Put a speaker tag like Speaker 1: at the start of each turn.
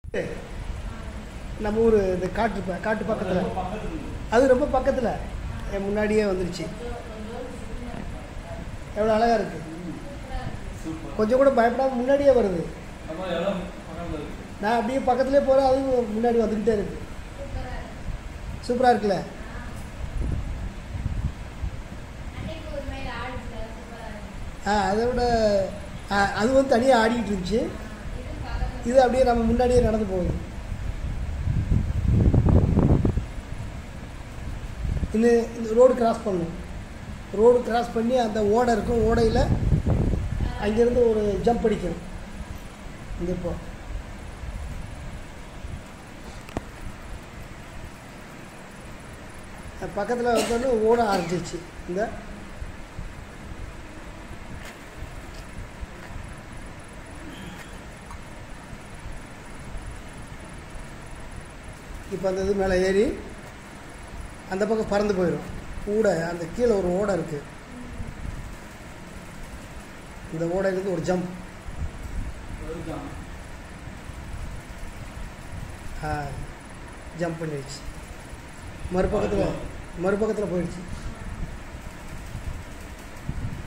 Speaker 1: நம்ம ஊர் இந்த காட்டு ப- காட்டு பக்கத்தில் அது ரொம்ப பக்கத்தில் என் முன்னாடியே வந்துருச்சு எவ்வளோ அழகாக இருக்குது கொஞ்சம் கூட பயப்படாமல் முன்னாடியே வருது நான் அப்படியே பக்கத்துலேயே போகிறேன் அதுவும் முன்னாடி வந்துக்கிட்டே இருக்கு சூப்பராக இருக்குல்ல ஆ அதை விட ஆ, அது வந்து தனியாக ஆடிக்கிட்டு இருந்துச்சு இது அப்படியே நம்ம முன்னாடியே நடந்து போகுது இன்னும் இந்த ரோடு கிராஸ் பண்ணணும் ரோடு கிராஸ் பண்ணி அந்த ஓடை இருக்கும் ஓடையில் அங்கேருந்து ஒரு ஜம்ப் அடிக்கணும் இங்கே இப்போ பக்கத்தில் வந்தோடனே ஓட ஆரம்பிச்சிருச்சு இந்த இப்போ அந்த இது மேலே ஏறி அந்த பக்கம் பறந்து போயிடும் ஊடை அந்த கீழே ஒரு ஓடை இருக்குது இந்த ஓடையிலேருந்து ஒரு ஜம்ப் ஜம்ப் பண்ணிடுச்சு மறுபக்கத்தில் மறுபக்கத்தில் போயிடுச்சு